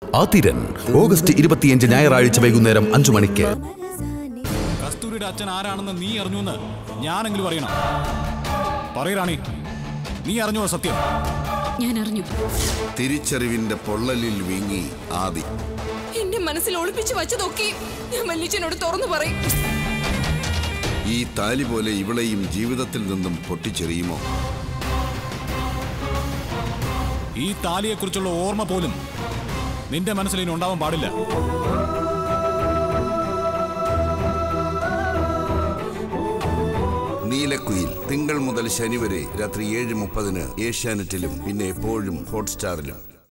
Athiran August ഇരുപത്തിയഞ്ച് ഞായറാഴ്ച വൈകുന്നേരം അഞ്ചു മണിക്ക് കസ്തൂരിയുടെ അച്ഛൻ ആരാണെന്ന് നീ അറിഞ്ഞുവെന്ന് ഞാനെങ്കിലും അറിയണം പറയറാണി നീ അറിഞ്ഞോ സത്യം ഞാൻ അറിഞ്ഞു തിരിച്ചറിവിന്റെ പൊള്ളലിൽ വീങ്ങി ആദി എന്റെ മനസ്സിൽ ഒളിപ്പിച്ചു വച്ചതൊക്കെ ഞാൻ വല്യച്ഛനോട് തുറന്നു പറയും ഈ താലി പോലെ ഇവളെയും ജീവിതത്തിൽ നിന്നും പൊട്ടിച്ചെറിയുമോ ഈ താലിയെക്കുറിച്ചുള്ള ഓർമ്മ പോലും നിന്റെ മനസ്സിൽ ഇനി ഉണ്ടാവാൻ പാടില്ല നീലക്കുയിൽ തിങ്കൾ മുതൽ ശനി വരെ രാത്രി ഏഴ് മുപ്പതിന് ഏഷ്യാനെറ്റിലും പിന്നെ എപ്പോഴും ഹോട്ട്സ്റ്റാറിലും